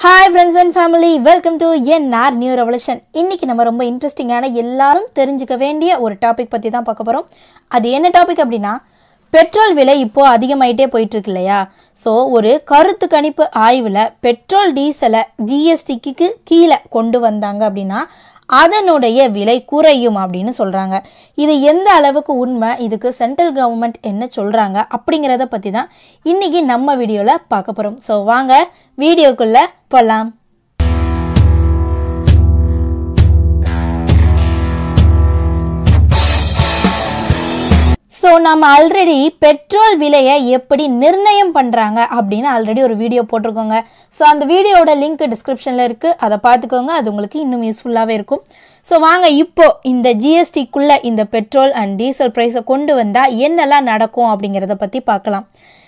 hi friends and family welcome to NR new revolution இன்னைக்கு நம்ம ரொம்ப இன்ட்ரெஸ்டிங்கான எல்லாரும் தெரிஞ்சுக்க வேண்டிய ஒரு டாபிக் பற்றி தான் பார்க்க போகிறோம் அது என்ன டாபிக் அப்படின்னா பெட்ரோல் விலை இப்போ அதிகமாயிட்டே போயிட்டு இருக்கு இல்லையா ஸோ ஒரு கருத்து கணிப்பு ஆய்வில் பெட்ரோல் டீசலை ஜிஎஸ்டிக்கு கீழே கொண்டு வந்தாங்க அப்படின்னா அதனுடைய விலை குறையும் அப்படின்னு சொல்கிறாங்க இது எந்த அளவுக்கு உண்மை இதுக்கு சென்ட்ரல் கவர்மெண்ட் என்ன சொல்கிறாங்க அப்படிங்கிறத பற்றி தான் இன்றைக்கி நம்ம வீடியோவில் பார்க்க போகிறோம் ஸோ வாங்க வீடியோக்குள்ளே போகலாம் ஸோ நம்ம ஆல்ரெடி பெட்ரோல் விலையை எப்படி நிர்ணயம் பண்ணுறாங்க அப்படின்னு ஆல்ரெடி ஒரு வீடியோ போட்டிருக்கோங்க ஸோ அந்த வீடியோவோட லிங்க் டிஸ்கிரிப்ஷனில் இருக்குது அதை பார்த்துக்கோங்க அது உங்களுக்கு இன்னும் யூஸ்ஃபுல்லாகவே இருக்கும் ஸோ வாங்க இப்போ இந்த ஜிஎஸ்டிக்குள்ளே இந்த பெட்ரோல் அண்ட் டீசல் ப்ரைஸை கொண்டு வந்தால் என்னெல்லாம் நடக்கும் அப்படிங்கிறத பற்றி பார்க்கலாம்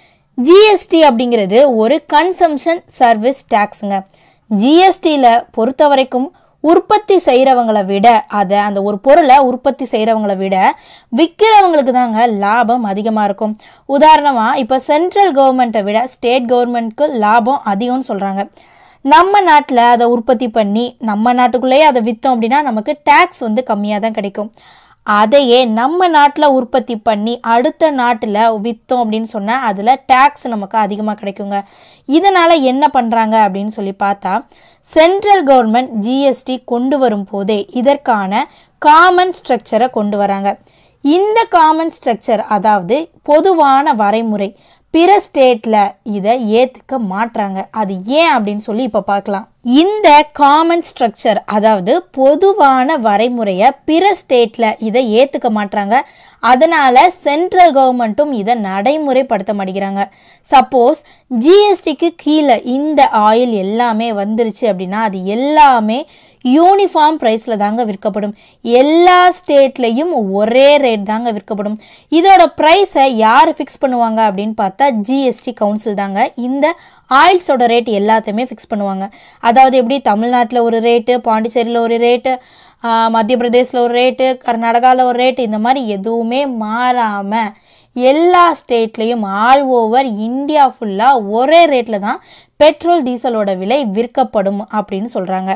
ஜிஎஸ்டி அப்படிங்கிறது ஒரு கன்சம்ஷன் சர்வீஸ் டேக்ஸுங்க ஜிஎஸ்டியில் பொறுத்த வரைக்கும் உற்பத்தி செய்கிறவங்கள விட அதை அந்த ஒரு பொருளை உற்பத்தி செய்கிறவங்கள விட விற்கிறவங்களுக்கு தாங்க லாபம் அதிகமாக இருக்கும் உதாரணமாக இப்போ சென்ட்ரல் கவர்மெண்ட்டை விட ஸ்டேட் கவர்மெண்ட்க்கு லாபம் அதிகம்னு சொல்கிறாங்க நம்ம நாட்டில் அதை உற்பத்தி பண்ணி நம்ம நாட்டுக்குள்ளேயே அதை விற்றோம் அப்படின்னா நமக்கு டேக்ஸ் வந்து கம்மியாக தான் கிடைக்கும் அதையே நம்ம நாட்டில் உற்பத்தி பண்ணி அடுத்த நாட்டில் விற்றோம் அப்படின்னு சொன்னால் அதில் டேக்ஸ் நமக்கு அதிகமாக கிடைக்குங்க இதனால் என்ன பண்ணுறாங்க அப்படின்னு சொல்லி பார்த்தா சென்ட்ரல் கவர்மெண்ட் ஜிஎஸ்டி கொண்டு வரும் போதே இதற்கான காமன் ஸ்ட்ரக்சரை கொண்டு வராங்க இந்த காமன் ஸ்ட்ரக்சர் அதாவது பொதுவான வரைமுறை பிற ஸ்டேட்டில் இதை ஏற்றுக்க மாட்டுறாங்க அது ஏன் அப்படின்னு சொல்லி இப்போ பார்க்கலாம் இந்த காமன் ஸ்ட்ரக்சர் அதாவது பொதுவான வரைமுறையை பிற ஸ்டேட்டில் இதை ஏற்றுக்க மாட்டுறாங்க அதனால் சென்ட்ரல் கவர்மெண்ட்டும் இதை நடைமுறைப்படுத்த மாட்டேங்கிறாங்க சப்போஸ் ஜிஎஸ்டிக்கு கீழே இந்த ஆயில் எல்லாமே வந்துருச்சு அப்படின்னா அது எல்லாமே யூனிஃபார்ம் ப்ரைஸில் தாங்க விற்கப்படும் எல்லா ஸ்டேட்லேயும் ஒரே ரேட் தாங்க விற்கப்படும் இதோட ப்ரைஸை யார் ஃபிக்ஸ் பண்ணுவாங்க அப்படின்னு பார்த்தா ஜிஎஸ்டி கவுன்சில் தாங்க இந்த ஆயில்ஸோட ரேட் எல்லாத்தையுமே ஃபிக்ஸ் பண்ணுவாங்க அதாவது எப்படி தமிழ்நாட்டில் ஒரு ரேட்டு பாண்டிச்சேரியில் ஒரு ரேட்டு மத்திய பிரதேசில் ஒரு ரேட்டு கர்நாடகாவில் ஒரு ரேட்டு இந்த மாதிரி எதுவுமே மாறாமல் எல்லா ஸ்டேட்லேயும் ஆல் ஓவர் இந்தியா ஃபுல்லாக ஒரே ரேட்டில் தான் பெட்ரோல் டீசலோட விலை விற்கப்படும் அப்படின்னு சொல்கிறாங்க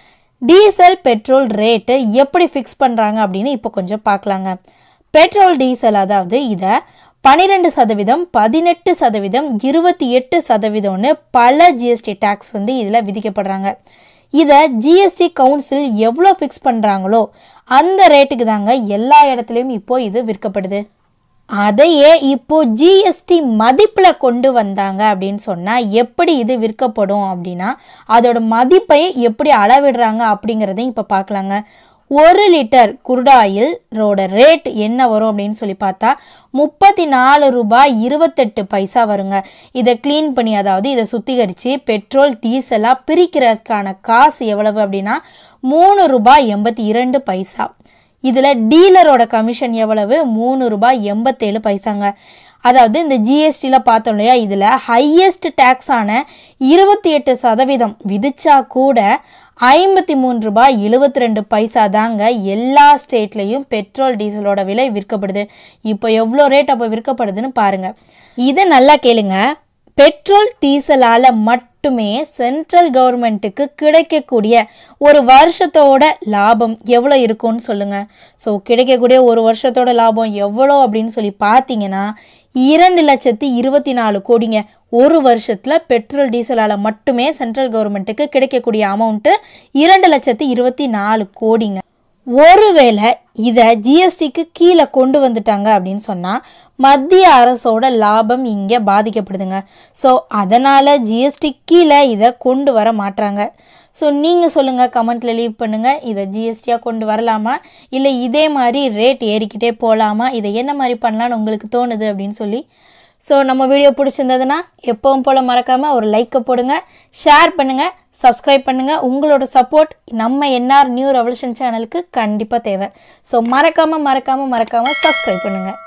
டீசல் பெட்ரோல் ரேட்டு எப்படி ஃபிக்ஸ் பண்ணுறாங்க அப்படின்னு இப்போ கொஞ்சம் பார்க்கலாங்க பெட்ரோல் டீசல் அதாவது இதை பன்னிரெண்டு சதவீதம் பதினெட்டு சதவீதம் இருபத்தி எட்டு சதவீதம்னு பல ஜிஎஸ்டி டேக்ஸ் வந்து இதில் விதிக்கப்படுறாங்க இதை ஜிஎஸ்டி கவுன்சில் எவ்வளோ ஃபிக்ஸ் பண்ணுறாங்களோ அந்த ரேட்டுக்கு தாங்க எல்லா இடத்துலையும் இப்போ இது விற்கப்படுது அதையே இப்போ ஜிஎஸ்டி மதிப்பில் கொண்டு வந்தாங்க அப்படின்னு சொன்னால் எப்படி இது விற்கப்படும் அப்படின்னா அதோட மதிப்பை எப்படி அளவிடுறாங்க அப்படிங்கிறதையும் இப்போ பார்க்கலாங்க ஒரு லிட்டர் குருடாயிலோட ரேட் என்ன வரும் அப்படின்னு சொல்லி பார்த்தா முப்பத்தி நாலு ரூபாய் இருபத்தெட்டு பைசா வருங்க இதை க்ளீன் பண்ணி அதாவது இதை சுத்திகரித்து பெட்ரோல் டீசலாக பிரிக்கிறதுக்கான காசு எவ்வளவு அப்படின்னா மூணு ரூபாய் எண்பத்தி இரண்டு பைசா இதில் டீலரோட கமிஷன் எவ்வளவு மூணு ரூபாய் எண்பத்தேழு பைசாங்க அதாவது இந்த ஜிஎஸ்டியில் பார்த்தோம் இல்லையா இதில் ஹையஸ்ட் டேக்ஸான இருபத்தி எட்டு சதவீதம் விதிச்சா கூட ஐம்பத்தி மூணு ரூபாய் எழுபத்தி ரெண்டு பைசா தாங்க எல்லா ஸ்டேட்லேயும் பெட்ரோல் டீசலோட விலை விற்கப்படுது இப்போ எவ்வளோ ரேட் அப்போ விற்கப்படுதுன்னு பாருங்கள் இதை நல்லா கேளுங்க பெட்ரோல் டீசலால் மட்டுமே சென்ட்ரல் கவர்மெண்ட்டுக்கு கிடைக்கக்கூடிய ஒரு வருஷத்தோட லாபம் எவ்வளோ இருக்கும்னு சொல்லுங்கள் ஸோ கிடைக்கக்கூடிய ஒரு வருஷத்தோட லாபம் எவ்வளோ அப்படின்னு சொல்லி பார்த்தீங்கன்னா இரண்டு லட்சத்தி இருபத்தி நாலு கோடிங்க ஒரு வருஷத்தில் பெட்ரோல் டீசலால் மட்டுமே சென்ட்ரல் கவர்மெண்ட்டுக்கு கிடைக்கக்கூடிய அமௌண்ட்டு இரண்டு லட்சத்தி இருபத்தி நாலு கோடிங்க ஒருவேளை இதை ஜிஎஸ்டிக்கு கீழே கொண்டு வந்துட்டாங்க அப்படின்னு சொன்னால் மத்திய அரசோட லாபம் இங்கே பாதிக்கப்படுதுங்க ஸோ அதனால் ஜிஎஸ்டி கீழே இதை கொண்டு வர மாட்டாங்க ஸோ நீங்கள் சொல்லுங்கள் கமெண்ட்டில் லீவ் பண்ணுங்கள் இதை ஜிஎஸ்டியாக கொண்டு வரலாமா இல்லை இதே மாதிரி ரேட் ஏறிக்கிட்டே போகலாமா இதை என்ன மாதிரி பண்ணலான்னு உங்களுக்கு தோணுது அப்படின்னு சொல்லி ஸோ நம்ம வீடியோ பிடிச்சிருந்ததுன்னா எப்பவும் போல் மறக்காமல் ஒரு லைக்கை போடுங்க ஷேர் பண்ணுங்கள் சப்ஸ்கிரைப் பண்ணுங்கள் உங்களோட சப்போர்ட் நம்ம என்ஆர் நியூ ரெவல்யூஷன் சேனலுக்கு கண்டிப்பாக தேவை ஸோ மறக்காமல் மறக்காமல் மறக்காமல் சப்ஸ்கிரைப் பண்ணுங்கள்